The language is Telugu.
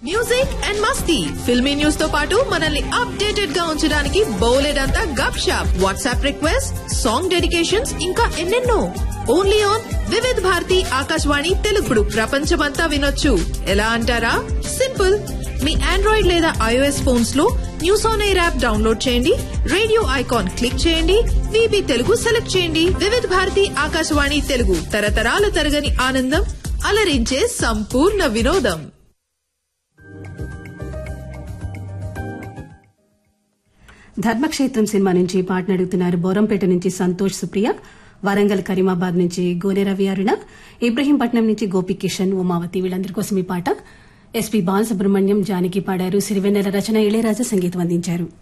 మ్యూజిక్ అండ్ మస్తీ ఫిల్మీ న్యూస్ తో పాటు మనల్ని అప్డేటెడ్ గా ఉంచడానికి బోలెడంతా గప్ షాప్ వాట్సాప్ రిక్వెస్ట్ సాంగ్ డెడికేషన్స్ ఇంకా ఎన్నెన్నో ఓన్లీ ఆన్ వివిధ్ భారతి ఆకాశవాణి తెలుగుడు ప్రపంచమంతా వినొచ్చు ఎలా అంటారా సింపుల్ మీ ఆండ్రాయిడ్ లేదా ఐఓఎస్ ఫోన్స్ లో news on air app download చేయండి రేడియో ఐకాన్ క్లిక్ చేయండి విబి తెలుగు సెలెక్ట్ చేయండి వివిధ భారతి ఆకాశవాణి తెలుగు తరతరాల తరగని ఆనందం అలరించే సంపూర్ణ వినోదం ధర్మక్షేత్రం సినిమా నుంచి పాటను అడుగుతున్నారు బోరంపేట నుంచి సంతోష్ సుప్రియ వరంగల్ కరీమాబాద్ నుంచి గోనె రవి అరుణ ఇబ్రహీంపట్నం నుంచి గోపి కిషన్ ఉమావతి వీళ్ళందరి కోసం ఈ పాట ఎస్పీ బాలసుబ్రహ్మణ్యం జానకి పాడారు సిరివెన్నెల రచన ఇళయరాజా సంగీతం అందించారు